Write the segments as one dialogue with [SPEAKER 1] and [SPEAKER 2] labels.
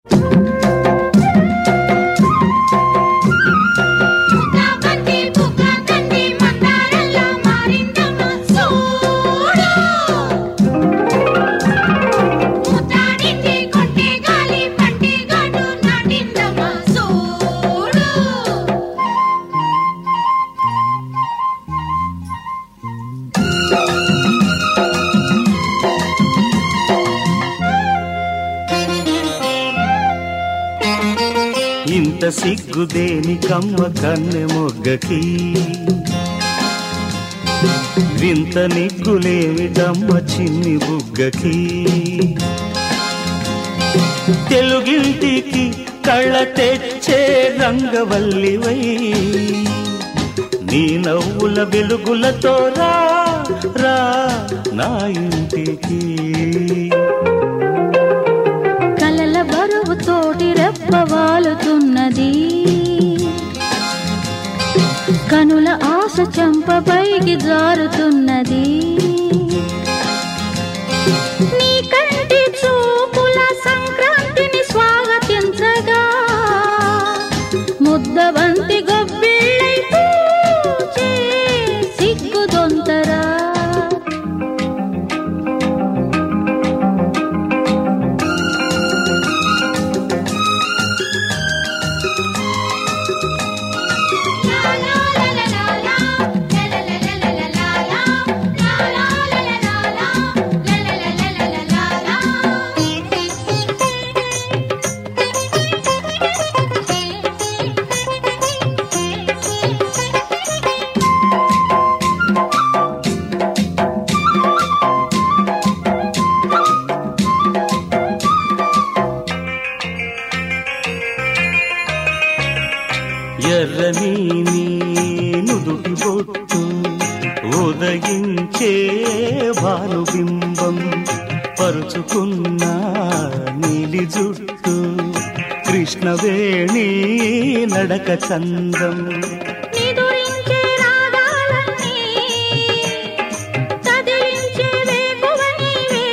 [SPEAKER 1] బంతి బుగ్గ కంది మందారంలా మారిందమ్మ చూడు ముతాడింది కొట్టే గాలి పంటి గాడు నాటిందమ్మ చూడు
[SPEAKER 2] ఇంత సిగ్గుదేని కమ్మ కన్నె మొగ్గకి వింత నిగ్గులేమిటమ్మ చిన్ని బుగ్గకి తెలుగింటికి కళ్ళ తెచ్చే రంగవల్లివై నీ నవ్వుల వెలుగులతో రా రా నా ఇంటికి
[SPEAKER 3] కలల బరువు తోటి రెప్పవాలుతున్నది కనుల ఆశ చంపపైకి జారుతున్నది నీ కంటి చూపుల సంక్రాంతిని స్వాగతించగా ముద్దబంతి గొబ్బిళ్ళై పూచే సిగ్గుదొంతరా
[SPEAKER 2] ఎర్రని నీ నుదుటి బొట్టు ఉదయించే భానుబింబం పరుచుకున్న నీలి జుట్టు కృష్ణవేణి నడక చందం
[SPEAKER 3] నిదురించే రాగాలన్నీ కదిలించే వేకువ నీవే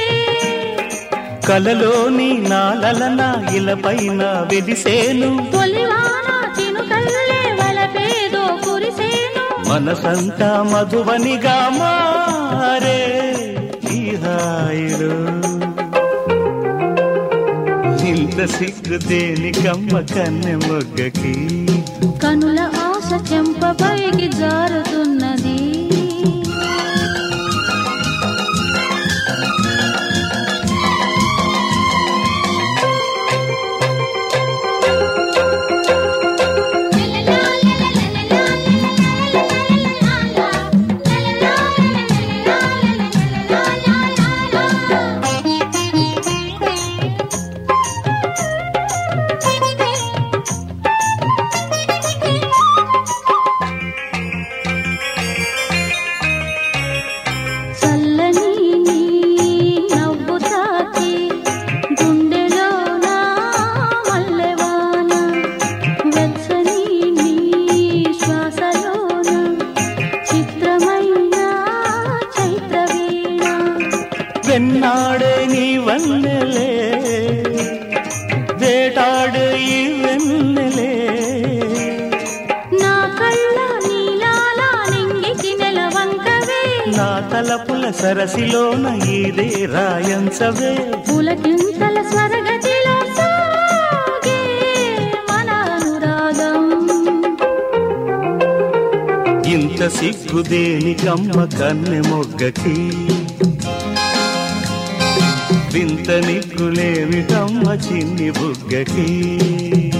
[SPEAKER 2] కలలోని నాలలన ఇలపైన వెలిసేను
[SPEAKER 3] తొలివాన చినుకల్లే వలపేదో కురిసేను
[SPEAKER 2] మనసంతా మధువనిగా మారే ఈ హాయిలో ఇంత సిగ్గు దేనికమ్మ కన్నె మొగ్గకి
[SPEAKER 3] కనుల ఆశ చెంపపైకి జారుతున్నది చల్లని నీ నవ్వు తాకి గుండెలోన మల్లెవాన వెచ్చని నీ శ్వాసలోన చిత్రమైన చైత్రవీణ
[SPEAKER 2] వెన్నాడే నీ వన్నెలే వేటాడే ఈ వెన్నెలే
[SPEAKER 3] నా కళ్ళ నీలాల నింగికి నెలవంకవే
[SPEAKER 2] నా తలపుల సరసిలోన ఇదే రాయంచవే
[SPEAKER 3] పులకింతల స్వరగతిలో సాగే మన అనురాగం
[SPEAKER 2] ఇంత సిగ్గు దేనికమ్మ కన్నె మొగ్గకి వింత నిగ్గులేమిటమ్మ చిన్ని బుగ్గకి